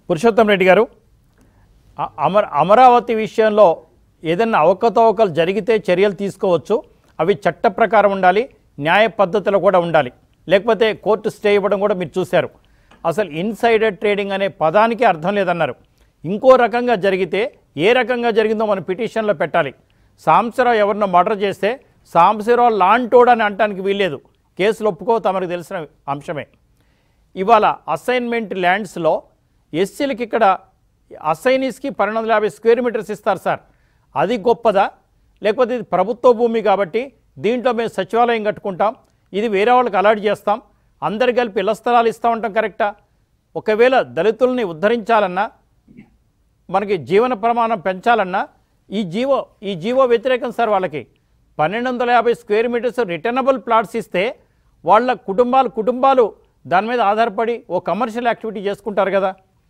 పురుషోత్తం రెడ్డి గారు అ- అమర అమరావతి విషయంలో ఏదైనా అవకతవకలు జరిగితే చర్యలు తీసుకోవచ్చు అవి చట్ట ప్రకారం ఉండాలి న్యాయ పద్ధతిలో కూడా ఉండాలి లేకపోతే కోర్టు స్టే ఇవ్వడం కూడా మీరు చూశారు అసలు ఇన్సైడర్ ట్రేడింగ్ అనే పదానికి అర్థం లేదన్నారు ఇంకో రకంగా జరిగితే ఏ రకంగా జరిగిందో మనం పిటిషన్లో పెట్టాలి సాంబశివరావు ఎవరినో మర్డర్ చేస్తే సాంబశివరావు లాంటోడు అని అంటానికి వీల్లేదు కేసులు ఒప్పుకో తమకు తెలిసిన అంశమే ఇవాళ అసైన్మెంట్ ల్యాండ్స్లో ఎస్సీలకి ఇక్కడ అసైనీస్కి పన్నెండు వందల యాభై స్క్వేర్ మీటర్స్ ఇస్తారు సార్ అది గొప్పదా లేకపోతే ఇది ప్రభుత్వ భూమి కాబట్టి దీంట్లో మేము సచివాలయం కట్టుకుంటాం ఇది వేరే వాళ్ళకి అలాట్ చేస్తాం అందరు కలిపి ఇళ్ల స్థలాలు ఇస్తూ ఉంటాం కరెక్టా ఒకవేళ దళితుల్ని ఉద్ధరించాలన్నా మనకి జీవన ప్రమాణం పెంచాలన్నా ఈ జీవో ఈ జీవో వ్యతిరేకం సార్ వాళ్ళకి పన్నెండు వందల యాభై స్క్వేర్ మీటర్స్ రిటర్నబుల్ ప్లాట్స్ ఇస్తే వాళ్ళ కుటుంబాలు కుటుంబాలు దాని మీద ఆధారపడి ఓ కమర్షియల్ యాక్టివిటీ చేసుకుంటారు కదా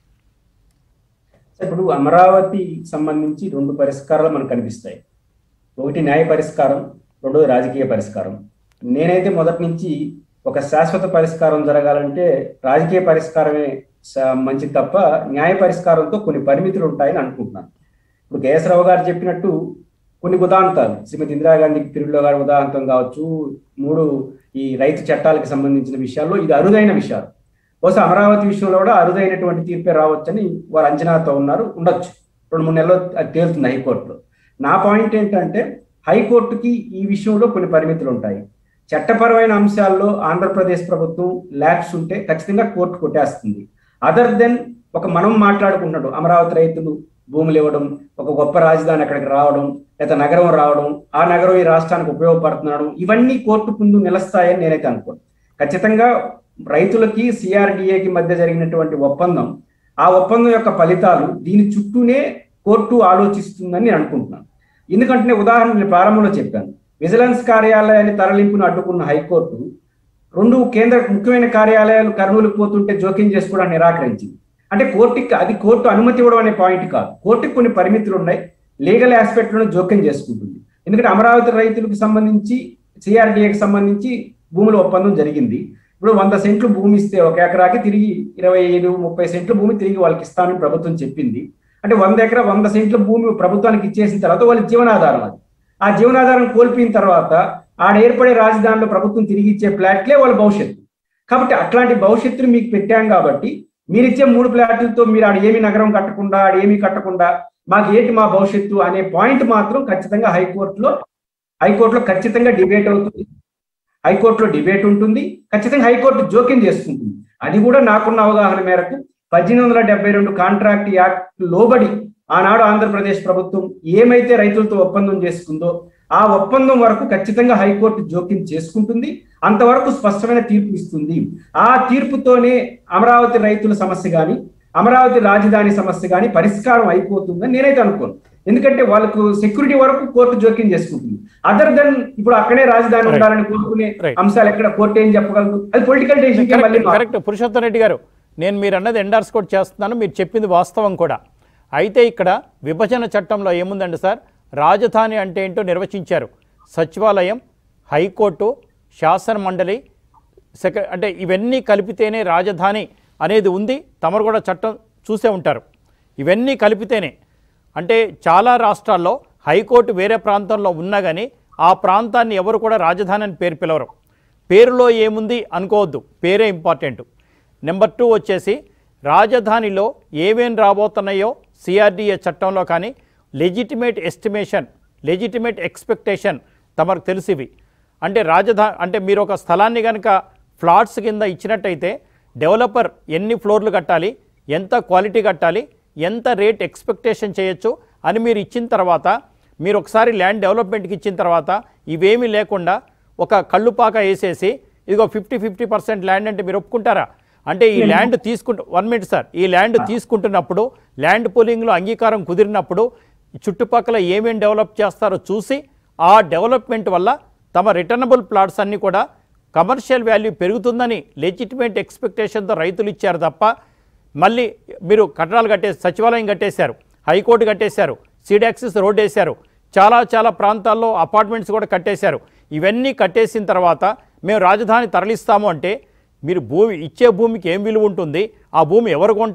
ఇప్పుడు అమరావతి సంబంధించి రెండు పరిష్కారాలు మనకు కనిపిస్తాయి ఒకటి న్యాయ పరిష్కారం రెండోది రాజకీయ పరిష్కారం నేనైతే మొదటి నుంచి ఒక శాశ్వత పరిష్కారం జరగాలంటే రాజకీయ పరిష్కారమే స- మంచిది తప్ప న్యాయ పరిష్కారంతో కొన్ని పరిమితులు ఉంటాయని అనుకుంటున్నాను ఇప్పుడు కేఎస్రావు గారు చెప్పినట్టు కొన్ని ఉదాంతాలు శ్రీమతి ఇందిరాగాంధీ పీరియడ్లో గారి ఉదాంతం కావచ్చు మూడు ఈ రైతు చట్టాలకు సంబంధించిన విషయాల్లో ఇది అరుదైన విషయాలు బహుశా అమరావతి విషయంలో కూడా అరుదైనటువంటి తీర్పే రావచ్చని వారు అంచనాతో ఉన్నారు ఉండొచ్చు రెండు మూడు నెలల్లో అది తేలుతుంది హైకోర్టులో నా పాయింట్ ఏంటంటే హైకోర్టుకి ఈ విషయంలో కొన్ని పరిమితులు ఉంటాయి చట్టపరమైన అంశాల్లో ఆంధ్రప్రదేశ్ ప్రభుత్వం ల్యాబ్స్ ఉంటే ఖచ్చితంగా కోర్టు కొట్టేస్తుంది అదర్ దెన్ ఒక మనం మాట్లాడుకుంటున్నాడు అమరావతి రైతులు భూములు ఇవ్వడం ఒక గొప్ప రాజధాని అక్కడికి రావడం లేదా నగరం రావడం ఆ నగరం ఈ రాష్ట్రానికి ఉపయోగపడుతున్నాడు ఇవన్నీ కోర్టు ముందు నిలుస్తాయని నేనైతే అనుకోను ఖచ్చితంగా రైతులకి సిఆర్డిఏకి మధ్య జరిగినటువంటి ఒప్పందం ఆ ఒప్పందం యొక్క ఫలితాలు దీని చుట్టూనే కోర్టు ఆలోచిస్తుందని నేను అనుకుంటున్నాను ఎందుకంటే నేను ఉదాహరణ నేను ప్రారంభంలో చెప్పాను విజిలెన్స్ కార్యాలయాన్ని తరలింపును అడ్డుకున్న హైకోర్టు రెండు కేంద్ర ముఖ్యమైన కార్యాలయాలు కర్నూలుకు పోతుంటే జోక్యం చేసుకోవడానికి నిరాకరించింది అంటే కోర్టుకి అది కోర్టు అనుమతి ఇవ్వడం అనే పాయింట్ కాదు కోర్టుకి కొన్ని పరిమితులు ఉన్నాయి లీగల్ ఆస్పెక్ట్లను జోక్యం చేసుకుంటుంది ఎందుకంటే అమరావతి రైతులకు సంబంధించి సిఆర్డిఏకి సంబంధించి భూముల ఒప్పందం జరిగింది ఇప్పుడు వంద సెంట్లు భూమి ఇస్తే ఒక ఎకరాకి తిరిగి ఇరవై ఐదు ముప్పై సెంట్ల భూమి తిరిగి వాళ్ళకి ఇస్తామని ప్రభుత్వం చెప్పింది అంటే వంద ఎకరా వంద సెంట్ల భూమి ప్రభుత్వానికి ఇచ్చేసిన తర్వాత వాళ్ళ జీవనాధారం అది ఆ జీవనాధారం కోల్పోయిన తర్వాత ఆడ ఏర్పడే రాజధానిలో ప్రభుత్వం తిరిగి ఇచ్చే ఫ్లాట్లే వాళ్ళ భవిష్యత్తు కాబట్టి అట్లాంటి భవిష్యత్తును మీకు పెట్టాం కాబట్టి మీరు ఇచ్చే మూడు ఫ్లాట్లతో మీరు ఆడ ఏమి నగరం కట్టకుండా ఆడ ఏమీ కట్టకుండా మాకు ఏంటి మా భవిష్యత్తు అనే పాయింట్ మాత్రం ఖచ్చితంగా హైకోర్టులో హైకోర్టులో ఖచ్చితంగా డిబేట్ అవుతుంది హైకోర్టులో డిబేట్ ఉంటుంది ఖచ్చితంగా హైకోర్టు జోక్యం చేసుకుంటుంది అది కూడా నాకున్న అవగాహన మేరకు పద్దెనిమిది వందల డెబ్బై రెండు కాంట్రాక్ట్ యాక్ట్ లోబడి ఆనాడు ఆంధ్రప్రదేశ్ ప్రభుత్వం ఏమైతే రైతులతో ఒప్పందం చేసుకుందో ఆ ఒప్పందం వరకు ఖచ్చితంగా హైకోర్టు జోక్యం చేసుకుంటుంది అంతవరకు స్పష్టమైన తీర్పు ఇస్తుంది ఆ తీర్పుతోనే అమరావతి రైతుల సమస్య కానీ అమరావతి రాజధాని సమస్య కానీ పరిష్కారం అయిపోతుందని నేనైతే అనుకోను ఎందుకంటే వాళ్ళకు సెక్యూరిటీ వరకు కోర్టు జోక్యం చేసుకుంటుంది అదర్ దెన్ ఇప్పుడు అక్కడే రాజధాని Right. ఉండాలని కోరుకునే Right. అంశాలు ఎక్కడ కోర్టు ఏం చెప్పగలదు అది పొలిటికల్ డెసిషన్ మళ్ళీ కరెక్ట్ మారుతుంది. కరెక్ట్ పురుషోత్తం రెడ్డి గారు నేను మీరు అన్నది ఎండార్స్ కూడా చేస్తున్నాను మీరు చెప్పింది వాస్తవం కూడా అయితే ఇక్కడ విభజన చట్టంలో ఏముందండి సార్ రాజధాని అంటే ఏంటో నిర్వచించారు సచివాలయం హైకోర్టు శాసన మండలి సెక అంటే ఇవన్నీ కలిపితేనే రాజధాని అనేది ఉంది తమరు కూడా చట్టం చూసే ఉంటారు ఇవన్నీ కలిపితేనే అంటే చాలా రాష్ట్రాల్లో హైకోర్టు వేరే ప్రాంతంలో ఉన్నా కానీ ఆ ప్రాంతాన్ని ఎవరు కూడా రాజధాని అని పేరు పిలవరు పేరులో ఏముంది అనుకోవద్దు పేరే ఇంపార్టెంట్ నెంబర్ టూ వచ్చేసి రాజధానిలో ఏమేం రాబోతున్నాయో సిఆర్డిఏ చట్టంలో కానీ లెజిటిమేట్ ఎస్టిమేషన్ లెజిటిమేట్ ఎక్స్పెక్టేషన్ తమకు తెలిసివి అంటే రాజధా అంటే మీరు ఒక స్థలాన్ని కనుక ఫ్లాట్స్ కింద ఇచ్చినట్టయితే డెవలపర్ ఎన్ని ఫ్లోర్లు కట్టాలి ఎంత క్వాలిటీ కట్టాలి ఎంత రేట్ ఎక్స్పెక్టేషన్ చేయొచ్చు అని మీరు ఇచ్చిన తర్వాత మీరు ఒకసారి ల్యాండ్ డెవలప్మెంట్కి ఇచ్చిన తర్వాత ఇవేమీ లేకుండా ఒక కళ్ళుపాక వేసేసి ఇదిగో ఫిఫ్టీ ఫిఫ్టీ పర్సెంట్ ల్యాండ్ అంటే మీరు ఒప్పుకుంటారా అంటే ఈ ల్యాండ్ తీసుకుంటు వన్ మినిట్ సార్ ఈ ల్యాండ్ తీసుకుంటున్నప్పుడు ల్యాండ్ పూలింగ్లో అంగీకారం కుదిరినప్పుడు చుట్టుపక్కల ఏమేం డెవలప్ చేస్తారో చూసి ఆ డెవలప్మెంట్ వల్ల తమ రిటర్నబుల్ ప్లాట్స్ అన్నీ కూడా కమర్షియల్ వాల్యూ పెరుగుతుందని లెజిటిమేట్ ఎక్స్పెక్టేషన్తో రైతులు ఇచ్చారు తప్ప మళ్ళీ మీరు కట్టడాలు కట్టేసి సచివాలయం కట్టేశారు హైకోర్టు కట్టేశారు సీడాక్సిస్ రోడ్ వేశారు చాలా చాలా ప్రాంతాల్లో అపార్ట్మెంట్స్ కూడా కట్టేశారు ఇవన్నీ కట్టేసిన తర్వాత మేము రాజధాని తరలిస్తాము అంటే మీరు భూమి ఇచ్చే భూమికి ఏం విలువ ఉంటుంది ఆ భూమి ఎవరు కొంటారు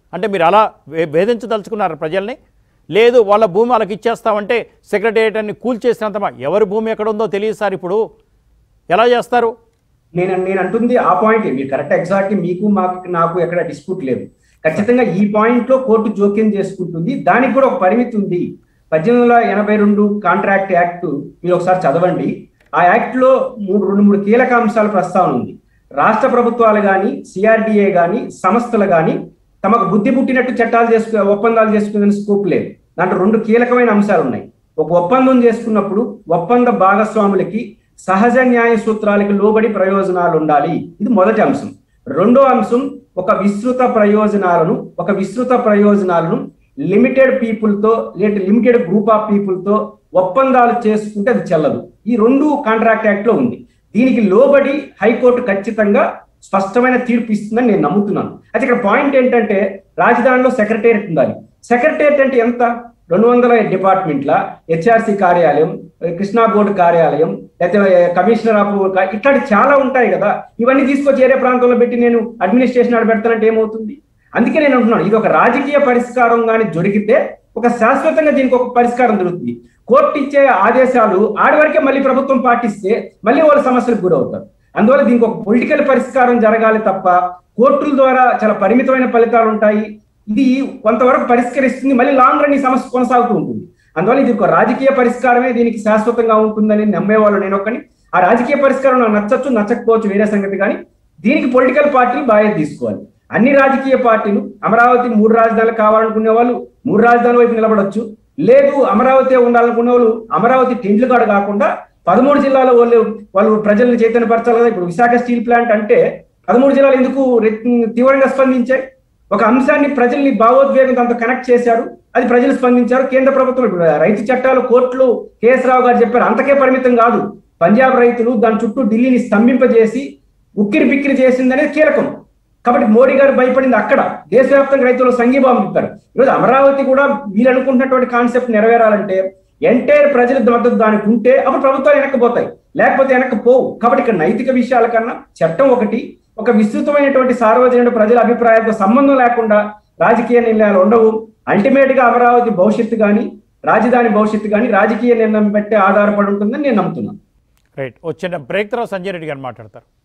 అంటే మీరు అలా వే- వేధించదలుచుకున్నారు ప్రజల్ని లేదు వాళ్ళ భూమి వాళ్ళకి ఇచ్చేస్తామంటే సెక్రటేరియట్ అన్ని కూల్చేసినంత మా- ఎవరి భూమి ఎక్కడ ఉందో తెలియదు సార్ ఇప్పుడు ఎలా చేస్తారు నేను నేను అంటుంది ఆ పాయింట్ మీరు కరెక్ట్ ఎగ్జాక్ట్ మీకు మాకు నాకు ఎక్కడ డిస్ప్యూట్ లేదు ఖచ్చితంగా ఈ పాయింట్ లో కోర్టు జోక్యం చేసుకుంటుంది దానికి కూడా ఒక పరిమితి ఉంది పద్దెనిమిది వందల ఎనభై రెండు కాంట్రాక్ట్ యాక్ట్ మీరు ఒకసారి చదవండి ఆ యాక్ట్ లో మూడు రెండు మూడు కీలక అంశాల ప్రస్తావన ఉంది రాష్ట్ర ప్రభుత్వాలు కానీ సిఆర్డిఏ కానీ సంస్థలు కానీ తమకు బుద్ధి పుట్టినట్టు చట్టాలు చేసుకు ఒప్పందాలు చేసుకునే స్కోప్ లేదు దాంట్లో రెండు కీలకమైన అంశాలు ఉన్నాయి ఒక ఒప్పందం చేసుకున్నప్పుడు ఒప్పంద భాగస్వాములకి సహజ న్యాయ సూత్రాలకు లోబడి ప్రయోజనాలు ఉండాలి ఇది మొదటి అంశం రెండో అంశం ఒక విస్తృత ప్రయోజనాలను ఒక విస్తృత ప్రయోజనాలను లిమిటెడ్ పీపుల్ తో లేదా లిమిటెడ్ గ్రూప్ ఆఫ్ పీపుల్ తో ఒప్పందాలు చేసుకుంటే అది చెల్లదు ఈ రెండు కాంట్రాక్ట్ యాక్ట్ లో ఉంది దీనికి లోబడి హైకోర్టు ఖచ్చితంగా స్పష్టమైన తీర్పు ఇస్తుందని నేను నమ్ముతున్నాను అయితే ఇక్కడ పాయింట్ ఏంటంటే రాజధానిలో సెక్రటేరియట్ ఉండాలి సెక్రటేరియట్ అంటే ఎంత రెండు వందల డిపార్ట్మెంట్ల హెచ్ఆర్సి కార్యాలయం కృష్ణా బోర్డు కార్యాలయం లేకపోతే కమిషనర్ ఆఫ్ కా- ఇట్లాంటి చాలా ఉంటాయి కదా ఇవన్నీ తీసుకొచ్చి ఏరే ప్రాంతంలో పెట్టి నేను అడ్మినిస్ట్రేషన్ ఆడ పెడతానంటే ఏమవుతుంది అందుకే నేను అంటున్నాను ఇది ఒక రాజకీయ పరిష్కారం కానీ దొరికితే ఒక శాశ్వతంగా దీనికి ఒక పరిష్కారం దొరుకుతుంది కోర్టు ఇచ్చే ఆదేశాలు ఆడి వరకే మళ్ళీ ప్రభుత్వం పాటిస్తే మళ్ళీ వాళ్ళ సమస్యలకు గురవుతారు అందువల్ల దీనికి ఒక పొలిటికల్ పరిష్కారం జరగాలి తప్ప కోర్టుల ద్వారా చాలా పరిమితమైన ఫలితాలు ఉంటాయి ఇది కొంతవరకు పరిష్కరిస్తుంది మళ్ళీ లాంగ్ రన్ ఈ సమస్య కొనసాగుతూ ఉంటుంది అందువల్ల ఇది ఒక రాజకీయ పరిష్కారమే దీనికి శాశ్వతంగా ఉంటుందని నమ్మేవాళ్ళు నేను ఒకని ఆ రాజకీయ పరిష్కారం నాకు నచ్చచ్చు నచ్చకపోవచ్చు వేరే సంగతి కానీ దీనికి పొలిటికల్ పార్టీలు బాధ్యత తీసుకోవాలి అన్ని రాజకీయ పార్టీలు అమరావతి మూడు రాజధానులు కావాలనుకునే వాళ్ళు మూడు రాజధానుల వైపు నిలబడొచ్చు లేదు అమరావతి ఉండాలనుకునే వాళ్ళు అమరావతి టెంట్లు కాడ కాకుండా పదమూడు జిల్లాల వాళ్ళు వాళ్ళు ప్రజలను చైతన్యపరచాలి కదా ఇప్పుడు విశాఖ స్టీల్ ప్లాంట్ అంటే పదమూడు జిల్లాలు ఎందుకు రె- తీవ్రంగా స్పందించాయి ఒక అంశాన్ని ప్రజల్ని భావోద్వేగంతో అంత కనెక్ట్ చేశారు అది ప్రజలు స్పందించారు కేంద్ర ప్రభుత్వం ఇప్పుడు రైతు చట్టాలు కోర్టులు కేఎస్ రావు గారు చెప్పారు అంతకే పరిమితం కాదు పంజాబ్ రైతులు దాని చుట్టూ ఢిల్లీని స్తంభింపజేసి ఉక్కిరి బిక్కిరి చేసిందనేది కీలకం కాబట్టి మోడీ గారు భయపడింది అక్కడ దేశవ్యాప్తంగా రైతులు సంఘీభావం ఇస్తారు ఈరోజు అమరావతి కూడా వీళ్ళు అనుకుంటున్నటువంటి కాన్సెప్ట్ నెరవేరాలంటే ఎంటైర్ ప్రజల మద్దతు దానికి ఉంటే అప్పుడు ప్రభుత్వాలు వెనక్కిపోతాయి లేకపోతే వెనక్కిపోవు కాబట్టి ఇక్కడ నైతిక విషయాల కన్నా చట్టం ఒకటి ఒక విస్తృతమైనటువంటి సార్వజనిక ప్రజల అభిప్రాయాలతో సంబంధం లేకుండా రాజకీయ నిర్ణయాలు ఉండవు అల్టిమేట్ గా అమరావతి భవిష్యత్తు కానీ రాజధాని భవిష్యత్తు కానీ రాజకీయ నిర్ణయం బట్టే ఆధారపడి ఉంటుందని నేను నమ్ముతున్నాను రైట్ వచ్చిన బ్రేక్ తర్వాత సంజయ్ రెడ్డి గారు మాట్లాడతారు